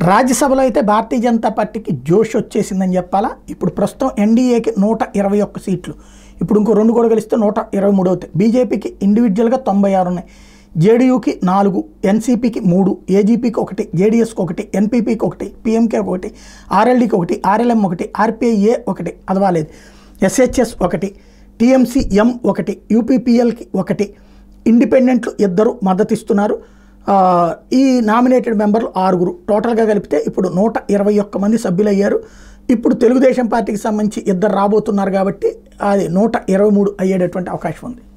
రాజ్యసభలో అయితే భారతీయ జనతా పార్టీకి జోష్ వచ్చేసిందని చెప్పాలా ఇప్పుడు ప్రస్తుతం ఎన్డీఏకి నూట ఇరవై ఒక్క సీట్లు ఇప్పుడు ఇంకో రెండు కూడా కలిస్తే నూట ఇరవై మూడు అవుతాయి బీజేపీకి ఇండివిజువల్గా తొంభై ఆరు ఉన్నాయి జేడీయూకి నాలుగు ఎన్సీపీకి మూడు ఏజీపీకి ఒకటి జేడీఎస్కి ఒకటి ఎన్పీపీకి ఒకటి పీఎంకే ఒకటి ఆర్ఎల్డీకి ఒకటి ఆర్ఎల్ఎం ఒకటి ఆర్పీఐఏ ఒకటి అదవాలేదు ఎస్హెచ్ఎస్ ఒకటి టీఎంసీ ఎం ఒకటి యూపీపీఎల్కి ఒకటి ఇండిపెండెంట్లు ఇద్దరు మద్దతిస్తున్నారు ఆ, ఈ నామినేటెడ్ మెంబర్లు ఆరుగురు టోటల్గా కలిపితే ఇప్పుడు నూట ఇరవై ఒక్క మంది సభ్యులయ్యారు ఇప్పుడు తెలుగుదేశం పార్టీకి సంబంధించి ఇద్దరు రాబోతున్నారు కాబట్టి అది నూట ఇరవై మూడు అయ్యేటటువంటి అవకాశం ఉంది